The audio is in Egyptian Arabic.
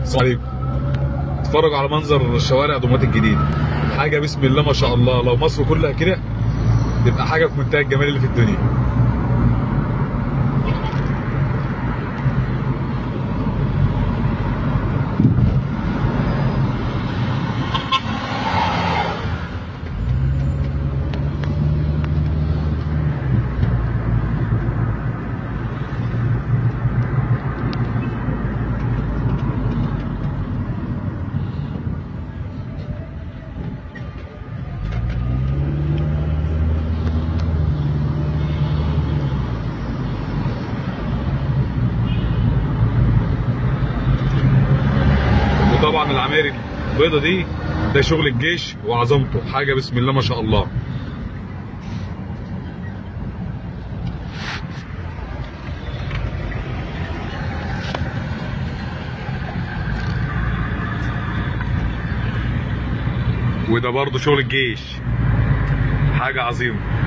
السلام عليكم اتفرج على منظر شوارع دمياط الجديد حاجه بسم الله ما شاء الله لو مصر كلها كده تبقى حاجه في منتهى الجمال اللي في الدنيا وطبعا العماير البيضه دي ده شغل الجيش وعظمته حاجه بسم الله ما شاء الله وده برضه شغل الجيش حاجه عظيمه